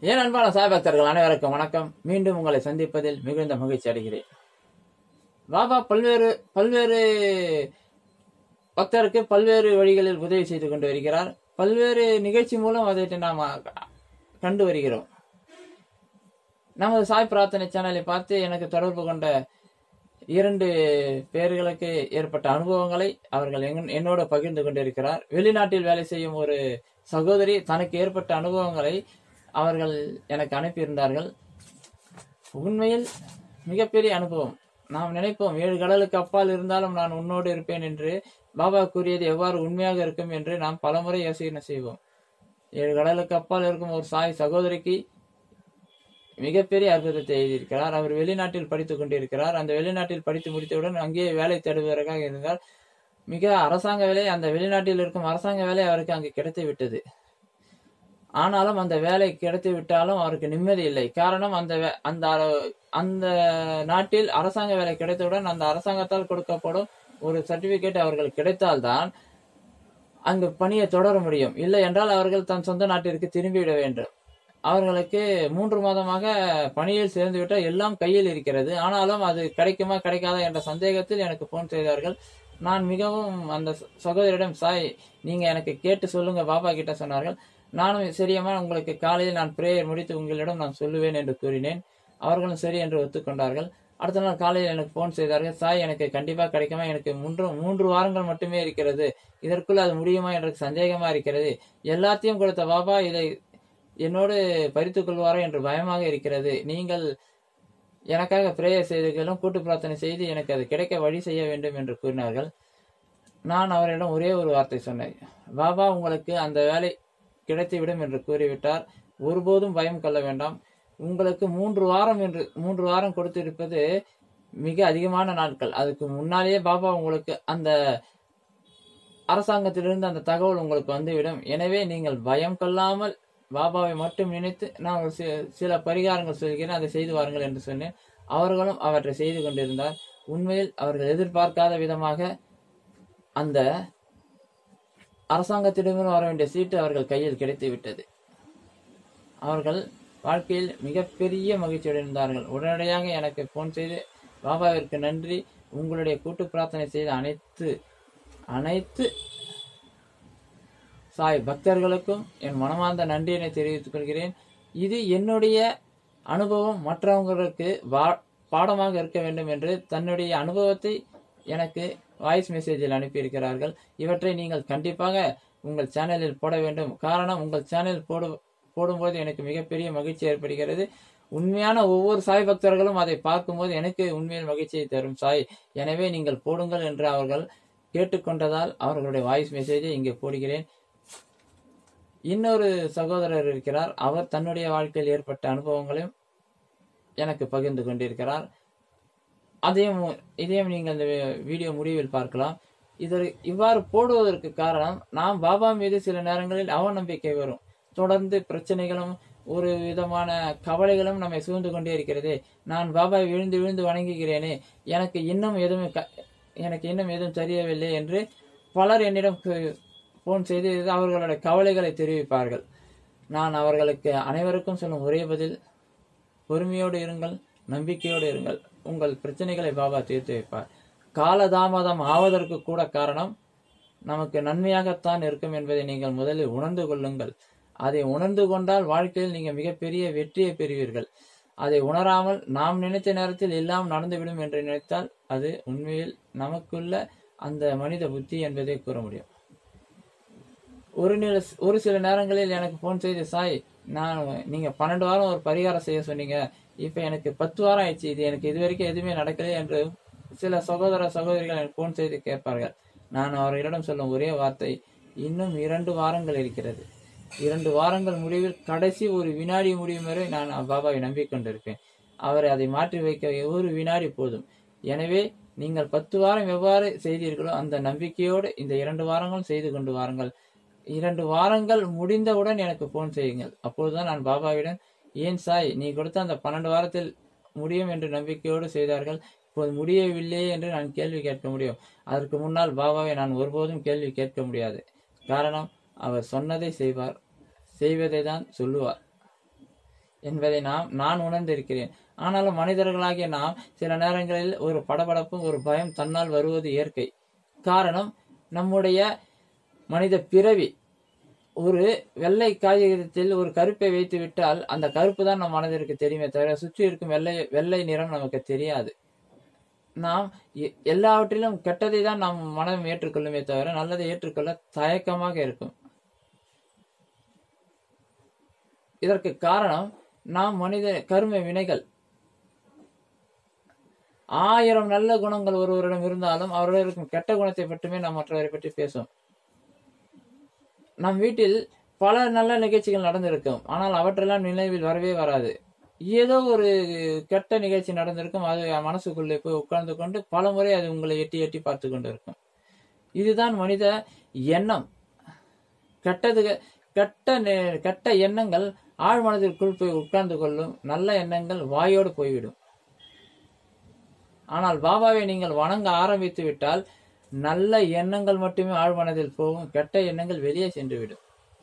ஏன் அன்பான சாய் பக்தர்கள் அனைவருக்கும் வணக்கம் மீண்டும் உங்களை சந்திப்பதில் மிகுந்த மகிழ்ச்சி அடைகிறேன் பாபா பல்வேறு பல்வேறு பக்தருக்கு பல்வேறு வழிகளில் உதவி செய்து கொண்டு வருகிறார் பல்வேறு நிகழ்ச்சி மூலம் அதை நாம் கண்டு வருகிறோம் நமது சாய் பிரார்த்தனை சேனலை பார்த்து எனக்கு தொடர்பு கொண்ட இரண்டு பேர்களுக்கு ஏற்பட்ட அனுபவங்களை அவர்கள் எங்க- என்னோடு பகிர்ந்து கொண்டிருக்கிறார் வெளிநாட்டில் வேலை செய்யும் ஒரு சகோதரி தனக்கு ஏற்பட்ட அனுபவங்களை அவர்கள் எனக்கு அனுப்பியிருந்தார்கள் உண்மையில் மிகப்பெரிய அனுபவம் நாம் நினைப்போம் ஏழு கடலுக்கு அப்பால் இருந்தாலும் நான் உன்னோடு இருப்பேன் என்று பாபா கூறியது எவ்வாறு உண்மையாக இருக்கும் என்று நாம் பலமுறை யோசனை செய்வோம் ஏழு கடலுக்கு அப்பால் இருக்கும் ஒரு சாய் சகோதரிக்கு மிகப்பெரிய அற்புதத்தை எழுதியிருக்கிறார் அவர் வெளிநாட்டில் படித்துக் கொண்டிருக்கிறார் அந்த வெளிநாட்டில் படித்து முடித்தவுடன் அங்கேயே வேலை தேடுவதற்காக இருந்தார் மிக அரசாங்க வேலை அந்த வெளிநாட்டில் இருக்கும் அரசாங்க வேலை அவருக்கு அங்கு கிடைத்து விட்டது ஆனாலும் அந்த வேலை கிடைத்து விட்டாலும் அவருக்கு நிம்மதி இல்லை காரணம் அந்த வே- அந்த அர- அந்த நாட்டில் அரசாங்க வேலை கிடைத்தவுடன் அந்த அரசாங்கத்தால் கொடுக்கப்படும் ஒரு சர்டிபிகேட் அவர்கள் கிடைத்தால்தான் அங்கு பணியை தொடர முடியும் இல்லை என்றால் அவர்கள் தன் சொந்த நாட்டிற்கு திரும்பிவிட வேண்டும் அவர்களுக்கு மூன்று மாதமாக பணியில் சேர்ந்துவிட்டால் எல்லாம் கையில் இருக்கிறது ஆனாலும் அது கிடைக்குமா கிடைக்காதா என்ற சந்தேகத்தில் எனக்கு போன் செய்தார்கள் நான் மிகவும் அந்த ச- சகோதரியிடம் சாய் நீங்க எனக்கு கேட்டு சொல்லுங்க பாபா கிட்ட சொன்னார்கள் நானும் சரியம்மா உங்களுக்கு காலையில் நான் பிரேயர் முடித்து உங்களிடம் நான் சொல்லுவேன் என்று கூறினேன் அவர்களும் சரி என்று ஒத்துக்கொண்டார்கள் அடுத்த நாள் காலையில் எனக்கு போன் செய்தார்கள் சாய் எனக்கு கண்டிப்பா கிடைக்குமா எனக்கு மூன்று மூன்று வாரங்கள் மட்டுமே இருக்கிறது இதற்குள் அது முடியுமா எனக்கு சந்தேகமா இருக்கிறது எல்லாத்தையும் கொடுத்த பாபா இதை என்னோடு பறித்துக் கொள்வாரோ என்று பயமாக இருக்கிறது நீங்கள் எனக்காக பிரேயர் செய்தீர்களும் கூட்டு பிரார்த்தனை செய்து எனக்கு அது கிடைக்க வழி செய்ய வேண்டும் என்று கூறினார்கள் நான் அவரிடம் ஒரே ஒரு வார்த்தை சொன்னேன் பாபா உங்களுக்கு அந்த வேலை கிடைத்துவிடும் என்று கூறிவிட்டார் ஒருபோதும் பயம் கொள்ள வேண்டாம் உங்களுக்கு மூன்று வாரம் என்று மூன்று வாரம் கொடுத்திருப்பது மிக அதிகமான நாட்கள் அதுக்கு முன்னாலேயே பாபா உங்களுக்கு அந்த அரசாங்கத்திலிருந்து அந்த தகவல் உங்களுக்கு வந்துவிடும் எனவே நீங்கள் பயம் கொள்ளாமல் பாபாவை மட்டும் நினைத்து நான் ஒரு சி- சில பரிகாரங்கள் சொல்கிறேன் அதை செய்து வாருங்கள் என்று சொன்னேன் அவர்களும் அவற்றை செய்து கொண்டிருந்தார் உண்மையில் அவர்கள் எதிர்பார்க்காத விதமாக அந்த அரசாங்கத்திடமிருந்து வர வேண்டிய சீட்டு அவர்கள் கையில் கிடைத்து விட்டது அவர்கள் வாழ்க்கையில் மிகப்பெரிய மகிழ்ச்சியுடன் இருந்தார்கள் உடனடியாக எனக்கு போன் செய்து பாபாவிற்கு நன்றி உங்களுடைய கூட்டு பிரார்த்தனை செய்த அனைத்து அனைத்து சாய் பக்தர்களுக்கும் என் மனமார்ந்த நன்றியினை தெரிவித்துக் கொள்கிறேன் இது என்னுடைய அனுபவம் மற்றவங்களுக்கு வா- பாடமாக இருக்க வேண்டும் என்று தன்னுடைய அனுபவத்தை எனக்கு வாய்ஸ் மெசேஜில் அனுப்பியிருக்கிறார்கள் இவற்றை நீங்கள் கண்டிப்பாக உங்கள் சேனலில் போட வேண்டும் காரணம் உங்கள் சேனல் போடு போடும்போது எனக்கு மிகப்பெரிய மகிழ்ச்சி ஏற்படுகிறது உண்மையான ஒவ்வொரு சாய் பக்தர்களும் அதை பார்க்கும்போது எனக்கு உண்மையில் மகிழ்ச்சியை தரும் சாய் எனவே நீங்கள் போடுங்கள் என்று அவர்கள் கேட்டுக்கொண்டதால் அவர்களுடைய வாய்ஸ் மெசேஜை இங்கே போடுகிறேன் இன்னொரு சகோதரர் இருக்கிறார் அவர் தன்னுடைய வாழ்க்கையில் ஏற்பட்ட அனுபவங்களையும் எனக்கு பகிர்ந்து கொண்டிருக்கிறார் அதையும் இதையும் நீங்கள் இந்த வீடியோ முடிவில் பார்க்கலாம் இதை இவ்வாறு போடுவதற்கு காரணம் நாம் பாபா மீது சில நேரங்களில் அவநம்பிக்கை வரும் தொடர்ந்து பிரச்சனைகளும் ஒரு விதமான கவலைகளும் நம்மை சூழ்ந்து கொண்டே இருக்கிறது நான் பாபாவை விழுந்து விழுந்து வணங்குகிறேனே எனக்கு இன்னும் எதுவும் க- எனக்கு இன்னும் எதுவும் தெரியவில்லை என்று பலர் என்னிடம் போன் செய்து அவர்களுடைய கவலைகளை தெரிவிப்பார்கள் நான் அவர்களுக்கு அனைவருக்கும் சொல்லும் ஒரே பதில் பொறுமையோடு இருங்கள் நம்பிக்கையோடு இருங்கள் உங்கள் பிரச்சனைகளை பாபா தீர்த்து வைப்பார் காலதாமதம் ஆவதற்கு கூட காரணம் நமக்கு நன்மையாகத்தான் இருக்கும் என்பதை நீங்கள் முதலில் உணர்ந்து கொள்ளுங்கள் அதை உணர்ந்து கொண்டால் வாழ்க்கையில் நீங்கள் மிகப்பெரிய வெற்றியை பெறுவீர்கள் அதை உணராமல் நாம் நினைத்த நேரத்தில் எல்லாம் நடந்துவிடும் என்று நினைத்தால் அது உண்மையில் நமக்குள்ள அந்த மனித புத்தி என்பதை கூற முடியும் ஒரு நில ஒரு சில நேரங்களில் எனக்கு ஃபோன் செய்து சாய் நான் நீங்க பன்னெண்டு வாரம் ஒரு பரிகாரம் செய்ய சொன்னீங்க இப்ப எனக்கு பத்து வாரம் ஆயிடுச்சு இது எனக்கு இது வரைக்கும் எதுவுமே நடக்கல என்று சில சகோதர சகோதரிகள் எனக்கு ஃபோன் செய்து கேட்பார்கள் நான் அவர்களிடம் சொல்லும் ஒரே வார்த்தை இன்னும் இரண்டு வாரங்கள் இருக்கிறது இரண்டு வாரங்கள் முடிவில் கடைசி ஒரு வினாடி முடியும் வரை நான் பாபாவை நம்பிக்கொண்டிருப்பேன் அவர் அதை மாற்றி வைக்க ஒரு வினாடி போதும் எனவே நீங்கள் பத்து வாரம் எவ்வாறு செய்தீர்களோ அந்த நம்பிக்கையோடு இந்த இரண்டு வாரங்களும் செய்து கொண்டு வாருங்கள் இரண்டு வாரங்கள் முடிந்தவுடன் எனக்கு போன் செய்யுங்கள் அப்போதுதான் நான் பாபாவிடம் ஏன் சாய் நீ கொடுத்த அந்த பன்னெண்டு வாரத்தில் முடியும் என்று நம்பிக்கையோடு செய்தார்கள் இப்போது முடியவில்லையே என்று நான் கேள்வி கேட்க முடியும் அதற்கு முன்னால் பாபாவை நான் ஒருபோதும் கேள்வி கேட்க முடியாது காரணம் அவர் சொன்னதை செய்வார் செய்வதை தான் சொல்லுவார் என்பதை நாம் நான் உணர்ந்திருக்கிறேன் ஆனாலும் மனிதர்களாகிய நாம் சில நேரங்களில் ஒரு படபடப்பும் ஒரு பயம் தன்னால் வருவது இயற்கை காரணம் நம்முடைய மனித பிறவி ஒரு வெள்ளை காகிதத்தில் ஒரு கருப்பை வைத்து விட்டால் அந்த கருப்பு தான் நம் மனதிற்கு தெரியுமே தவிர சுற்றி இருக்கும் வெள்ளை வெள்ளை நிறம் நமக்கு தெரியாது நாம் எ- எல்லாவற்றிலும் கெட்டதை தான் நாம் மனம் ஏற்றுக்கொள்ளுமே தவிர நல்லதை ஏற்றுக்கொள்ள தயக்கமாக இருக்கும் இதற்கு காரணம் நாம் மனித கரும வினைகள் ஆயிரம் நல்ல குணங்கள் ஒருவரிடம் இருந்தாலும் அவரிடம் இருக்கும் கெட்ட குணத்தை மட்டுமே நாம் மற்றவரை பற்றி பேசுவோம் நம் வீட்டில் பல நல்ல நிகழ்ச்சிகள் நடந்திருக்கும் ஆனால் அவற்றெல்லாம் நினைவில் வரவே வராது ஏதோ ஒரு கெட்ட நிகழ்ச்சி நடந்திருக்கும் அது மனசுக்குள்ளே போய் உட்கார்ந்து கொண்டு பல முறை அது உங்களை எட்டி எட்டி பார்த்து கொண்டு இருக்கும் இதுதான் மனித எண்ணம் கெட்டது கெட்ட நெ- கெட்ட எண்ணங்கள் ஆழ் மனதிற்குள் போய் உட்கார்ந்து கொள்ளும் நல்ல எண்ணங்கள் வாயோடு போய்விடும் ஆனால் பாபாவை நீங்கள் வணங்க ஆரம்பித்து விட்டால் நல்ல எண்ணங்கள் மட்டுமே ஆழ் மனதில் போகும் கெட்ட எண்ணங்கள் வெளியே சென்று விடும்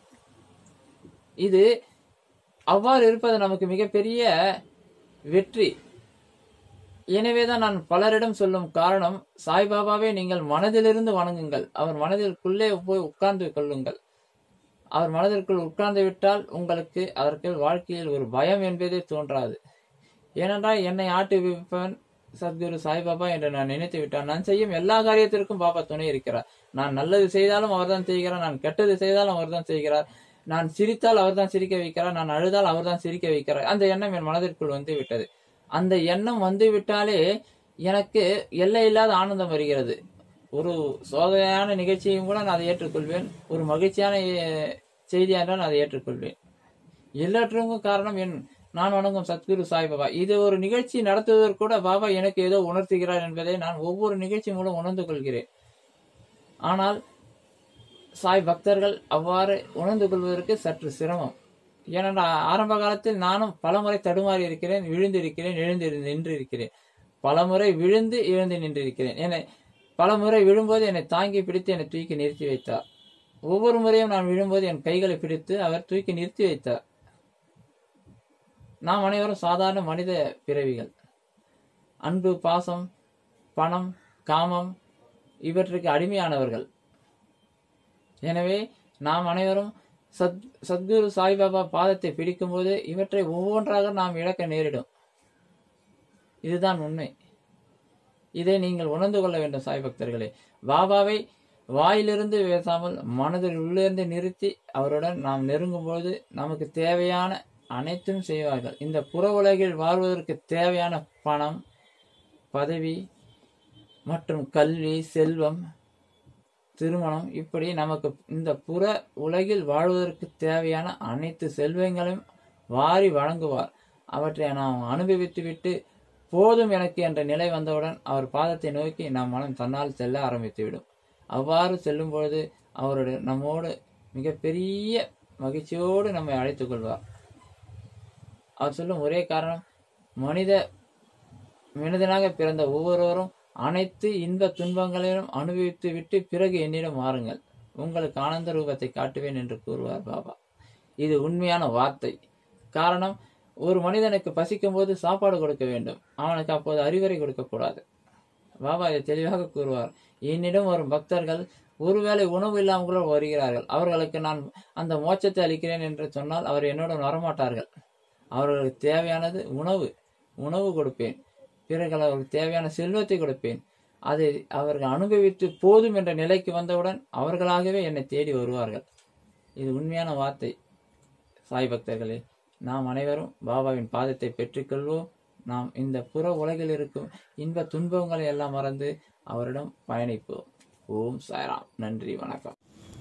இது அவ்வாறு இருப்பது நமக்கு மிகப்பெரிய வெற்றி எனவேதான் நான் பலரிடம் சொல்லும் காரணம் சாய்பாபாவை நீங்கள் மனதிலிருந்து வணங்குங்கள் அவர் மனதிற்குள்ளே போய் உட்கார்ந்து கொள்ளுங்கள் அவர் மனதிற்குள் உட்கார்ந்து விட்டால் உங்களுக்கு அதற்கு வாழ்க்கையில் ஒரு பயம் என்பதே தோன்றாது ஏனென்றால் என்னை ஆட்டி விப்பவன் சத்குரு சாய்பாபா என்று நான் நினைத்து விட்டான் நான் செய்யும் எல்லா காரியத்திற்கும் பாபா துணை இருக்கிறார் நான் நல்லது செய்தாலும் அவர்தான் செய்கிறார் நான் கெட்டது செய்தாலும் அவர்தான் செய்கிறார் நான் சிரித்தால் அவர்தான் சிரிக்க வைக்கிறார் நான் அழுதால் அவர்தான் சிரிக்க வைக்கிறார் அந்த எண்ணம் என் மனதிற்குள் வந்து விட்டது அந்த எண்ணம் வந்து விட்டாலே எனக்கு எல்லையில்லாத ஆனந்தம் வருகிறது ஒரு சோதனையான நிகழ்ச்சியும் கூட நான் அதை ஏற்றுக்கொள்வேன் ஒரு மகிழ்ச்சியான அஹ், செய்தியா என்றால் நான் அதை ஏற்றுக்கொள்வேன் எல்லாற்றுக்கும் காரணம் என் நான் வணங்கும் சத்குரு சாய்பாபா இது ஒரு நிகழ்ச்சி நடத்துவதற்கு கூட பாபா எனக்கு ஏதோ உணர்த்துகிறார் என்பதை நான் ஒவ்வொரு நிகழ்ச்சி மூலம் உணர்ந்து கொள்கிறேன் ஆனால் சாய் பக்தர்கள் அவ்வாறு உணர்ந்து கொள்வதற்கு சற்று சிரமம் ஏனென்றால் ஆரம்ப காலத்தில் நானும் பலமுறை தடுமாறி இருக்கிறேன் விழுந்து இருக்கிறேன் எழுந்து நின்று இருக்கிறேன் பலமுறை விழுந்து எழுந்து நின்றிருக்கிறேன் என்னை பலமுறை விழும்போது என்னை தாங்கி பிடித்து என்னை தூக்கி நிறுத்தி வைத்தார் ஒவ்வொரு முறையும் நான் விழும்போது என் கைகளை பிடித்து அவர் தூக்கி நிறுத்தி வைத்தார் நாம் அனைவரும் சாதாரண மனித பிறவிகள் அன்பு பாசம் பணம் காமம் இவற்றுக்கு அடிமையானவர்கள் எனவே நாம் அனைவரும் சத் சத்குரு சாய்பாபா பாதத்தை பிடிக்கும்போது இவற்றை ஒவ்வொன்றாக நாம் இழக்க நேரிடும் இதுதான் உண்மை இதை நீங்கள் உணர்ந்து கொள்ள வேண்டும் சாய் பக்தர்களே பாபாவை வாயிலிருந்து பேசாமல் மனதில் உள்ளிருந்து நிறுத்தி அவருடன் நாம் நெருங்கும்போது நமக்கு தேவையான அனைத்தும் செய்வார்கள் இந்த புற உலகில் வாழ்வதற்கு தேவையான பணம் பதவி மற்றும் கல்வி செல்வம் திருமணம் இப்படி நமக்கு இந்த புற உலகில் வாழ்வதற்கு தேவையான அனைத்து செல்வங்களையும் வாரி வழங்குவார் அவற்றை நாம் அனுபவித்துவிட்டு போதும் எனக்கு என்ற நிலை வந்தவுடன் அவர் பாதத்தை நோக்கி நம் மனம் தன்னால் செல்ல ஆரம்பித்துவிடும் அவ்வாறு செல்லும் பொழுது அவருடைய நம்மோடு மிகப்பெரிய மகிழ்ச்சியோடு நம்மை அழைத்துக் கொள்வார் அவர் சொல்லும் ஒரே காரணம் மனித மனிதனாக பிறந்த ஒவ்வொருவரும் அனைத்து இன்ப துன்பங்களையும் அனுபவித்து விட்டு பிறகு என்னிடம் வாருங்கள் உங்களுக்கு ஆனந்த ரூபத்தை காட்டுவேன் என்று கூறுவார் பாபா இது உண்மையான வார்த்தை காரணம் ஒரு மனிதனுக்கு பசிக்கும் போது சாப்பாடு கொடுக்க வேண்டும் அவனுக்கு அப்போது அறிவுரை கொடுக்கக்கூடாது பாபா இதை தெளிவாக கூறுவார் என்னிடம் வரும் பக்தர்கள் ஒருவேளை உணவு இல்லாமல் கூட வருகிறார்கள் அவர்களுக்கு நான் அந்த மோட்சத்தை அளிக்கிறேன் என்று சொன்னால் அவர் என்னுடன் வரமாட்டார்கள் அவர்களுக்கு தேவையானது உணவு உணவு கொடுப்பேன் பிறகு அவர்களுக்கு தேவையான செல்வத்தை கொடுப்பேன் அதை அவர்கள் அனுபவித்து போதும் என்ற நிலைக்கு வந்தவுடன் அவர்களாகவே என்னை தேடி வருவார்கள் இது உண்மையான வார்த்தை சாய் பக்தர்களே நாம் அனைவரும் பாபாவின் பாதத்தை பெற்றுக்கொள்வோம் நாம் இந்த புற உலகில் இருக்கும் இன்ப துன்பங்களை எல்லாம் மறந்து அவரிடம் பயணிப்போம் ஓம் சாய்ராம் நன்றி வணக்கம்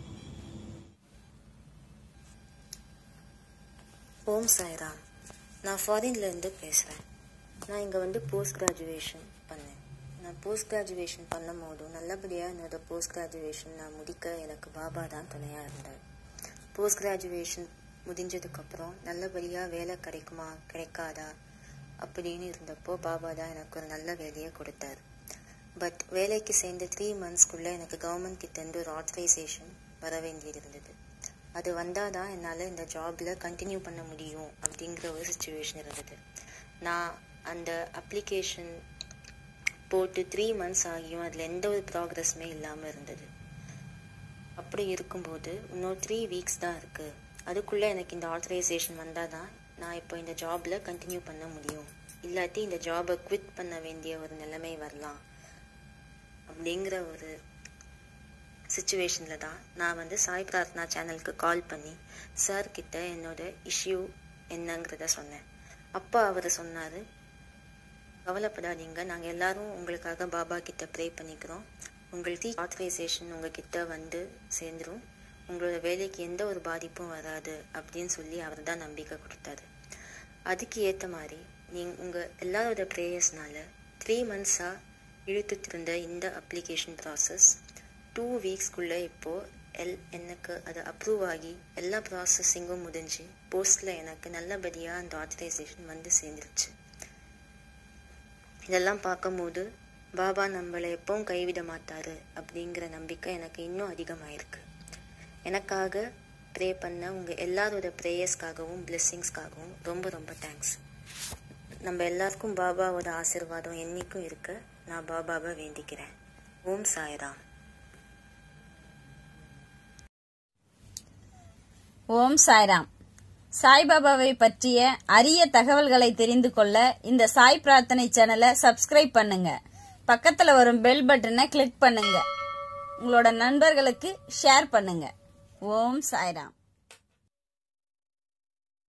ஓம் சாய்ராம் நான் ஃபாரின்லேருந்து பேசுகிறேன் நான் இங்கே வந்து போஸ்ட் கிராஜுவேஷன் பண்ணேன் நான் போஸ்ட் கிராஜுவேஷன் பண்ணும் போதும் நல்லபடியாக என்னோட போஸ்ட் கிராஜுவேஷன் நான் முடிக்க எனக்கு பாபா தான் துணையாக இருந்தார் போஸ்ட் கிராஜுவேஷன் முடிஞ்சதுக்கப்புறம் நல்லபடியாக வேலை கிடைக்குமா கிடைக்காதா அப்படின்னு இருந்தப்போ பாபா தான் எனக்கு ஒரு நல்ல வேலையை கொடுத்தார் பட் வேலைக்கு சேர்ந்த த்ரீ மந்த்ஸ்க்குள்ளே எனக்கு கவர்மெண்ட் கிட்டேருந்து ஒரு ஆத்தரைசேஷன் வர வேண்டியது இருந்தது அது வந்தால் தான் என்னால் இந்த ஜாபில் கண்டினியூ பண்ண முடியும் அப்படிங்கிற ஒரு சுச்சுவேஷன் இருந்தது நான் அந்த அப்ளிகேஷன் போட்டு த்ரீ மந்த்ஸ் ஆகியும் அதில் எந்த ஒரு ப்ராக்ரஸுமே இல்லாமல் இருந்தது அப்படி இருக்கும்போது இன்னும் த்ரீ வீக்ஸ் தான் இருக்குது அதுக்குள்ளே எனக்கு இந்த ஆத்தரைசேஷன் வந்தால் தான் நான் இப்போ இந்த ஜாபில் கண்டினியூ பண்ண முடியும் இல்லாட்டி இந்த ஜாபை குவிட் பண்ண வேண்டிய ஒரு நிலைமை வரலாம் அப்படிங்கிற ஒரு சுச்சுவேஷனில் தான் நான் வந்து சாய் பிரார்த்தனா சேனலுக்கு கால் பண்ணி சார் கிட்ட என்னோட இஷ்யூ என்னங்கிறத சொன்னேன் அப்போ அவர் சொன்னார் கவலைப்படாதீங்க நாங்கள் எல்லாரும் உங்களுக்காக பாபா கிட்ட ப்ரே பண்ணிக்கிறோம் உங்களுக்கு ஆத்தரைசேஷன் உங்ககிட்ட வந்து சேர்ந்துரும் உங்களோட வேலைக்கு எந்த ஒரு பாதிப்பும் வராது அப்படின்னு சொல்லி அவர் தான் நம்பிக்கை கொடுத்தாரு அதுக்கு ஏற்ற மாதிரி நீங்கள் உங்கள் எல்லாரோட ப்ரேயர்ஸ்னால த்ரீ மந்த்ஸாக இழுத்துட்டு இருந்த இந்த அப்ளிகேஷன் ப்ராசஸ் டூ வீக்ஸ்க்குள்ளே இப்போது எல் எனக்கு அது அப்ரூவ் ஆகி எல்லா ப்ராசஸிங்கும் முடிஞ்சு போஸ்ட்டில் எனக்கு நல்லபடியாக அந்த ஆத்தரைசேஷன் வந்து சேர்ந்துருச்சு இதெல்லாம் பார்க்கும்போது பாபா நம்மளை எப்பவும் கைவிட மாட்டாரு அப்படிங்கிற நம்பிக்கை எனக்கு இன்னும் அதிகமாயிருக்கு எனக்காக ப்ரே பண்ண உங்கள் எல்லாரோட ப்ரேயர்ஸ்க்காகவும் பிளெஸ்ஸிங்ஸ்க்காகவும் ரொம்ப ரொம்ப தேங்க்ஸ் நம்ம எல்லாருக்கும் பாபாவோட ஆசிர்வாதம் என்னைக்கும் இருக்க நான் பாபாவை வேண்டிக்கிறேன் ஓம் சாய்ராம் ஓம் சாய்ராம் சாய்பாபாவை பற்றிய அரிய தகவல்களை தெரிந்து கொள்ள இந்த சாய் பிரார்த்தனை சேனலை சப்ஸ்கிரைப் பண்ணுங்க பக்கத்துல வரும் பெல் பட்டனை கிளிக் பண்ணுங்க உங்களோட நண்பர்களுக்கு ஷேர் பண்ணுங்க ஓம் சாய்ராம்